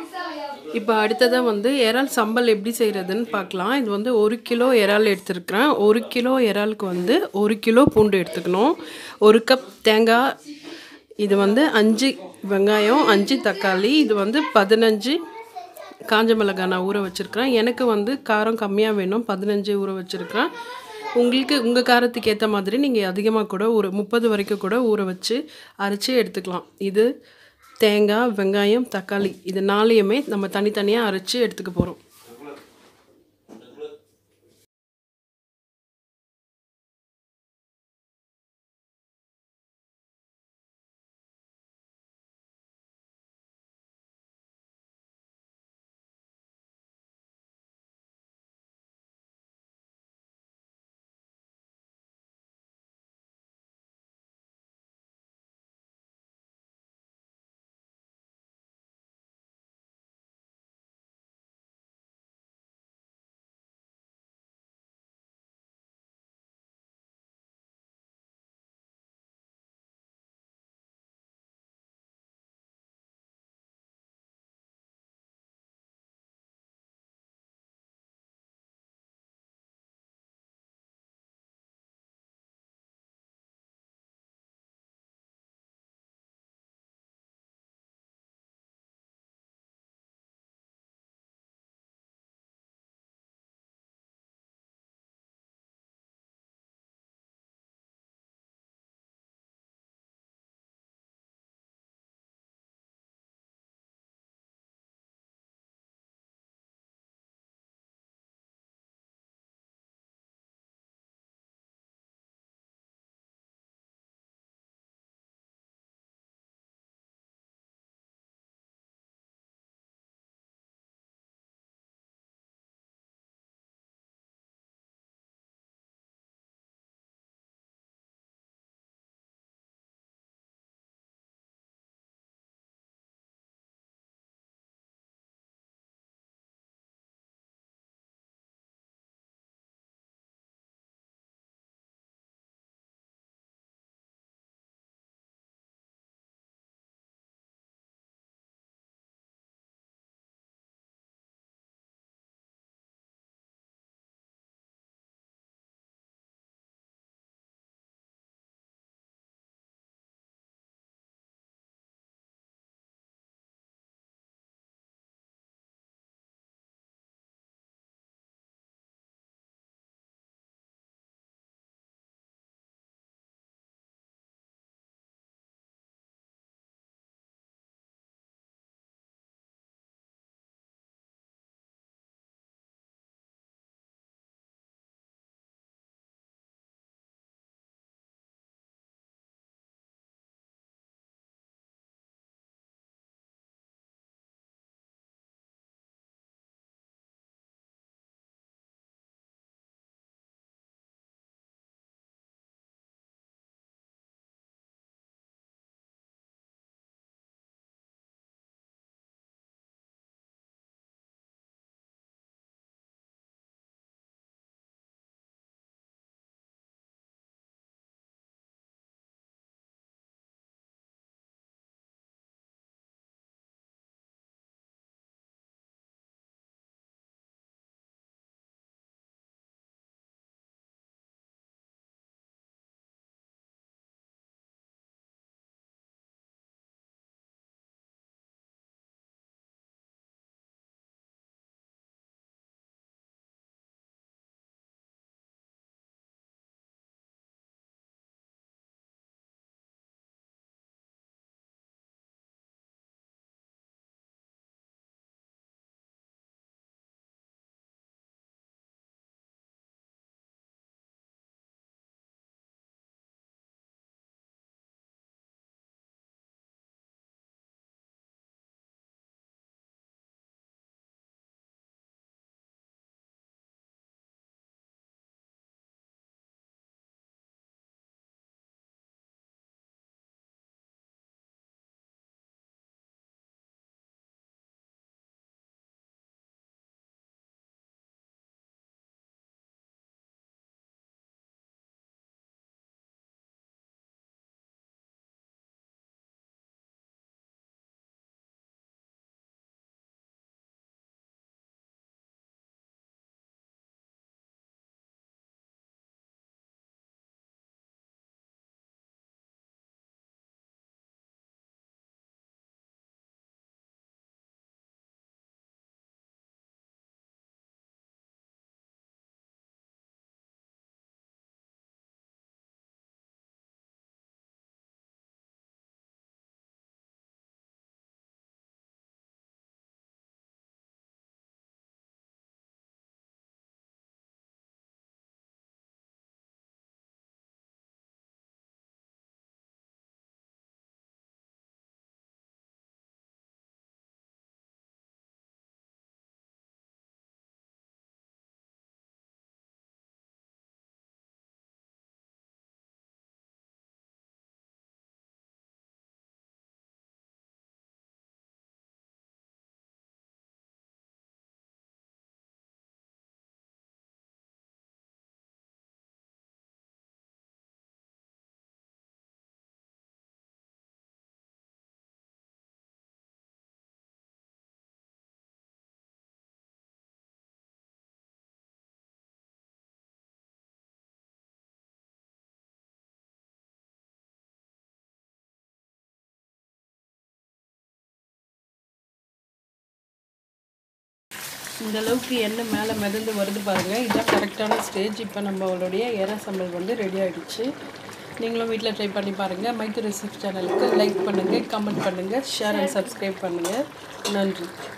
இப்போ அடுத்ததாக வந்து இறால் சம்பல் எப்படி செய்கிறதுன்னு பார்க்கலாம் இது வந்து ஒரு கிலோ இறால் எடுத்துருக்கிறேன் ஒரு கிலோ இறாலுக்கு வந்து ஒரு கிலோ பூண்டு எடுத்துக்கணும் ஒரு கப் தேங்காய் இது வந்து அஞ்சு வெங்காயம் அஞ்சு தக்காளி இது வந்து பதினஞ்சு காஞ்ச மிளகாய் நான் ஊற வச்சுருக்கிறேன் எனக்கு வந்து காரம் கம்மியாக வேணும் பதினஞ்சு ஊற வச்சுருக்கிறேன் உங்களுக்கு உங்கள் காரத்துக்கு ஏற்ற மாதிரி நீங்கள் அதிகமாக கூட ஒரு முப்பது வரைக்கும் கூட ஊற வச்சு அரைச்சி எடுத்துக்கலாம் இது தேங்காய் வெங்காயம் தக்காளி இது நாளையுமே நம்ம தனித்தனியாக அரைச்சி எடுத்துக்க போகிறோம் இந்த அளவுக்கு எண்ணெய் மேலே மிதந்து வருது பாருங்கள் இதுதான் கரெக்டான ஸ்டேஜ் இப்போ நம்மளுடைய எறா சம்பல் வந்து ரெடி ஆகிடுச்சு நீங்களும் வீட்டில் ட்ரை பண்ணி பாருங்கள் மைக்கு ரெசிப்ட் சேனலுக்கு லைக் பண்ணுங்கள் கமெண்ட் பண்ணுங்கள் ஷேர் அண்ட் சப்ஸ்கிரைப் பண்ணுங்கள் நன்றி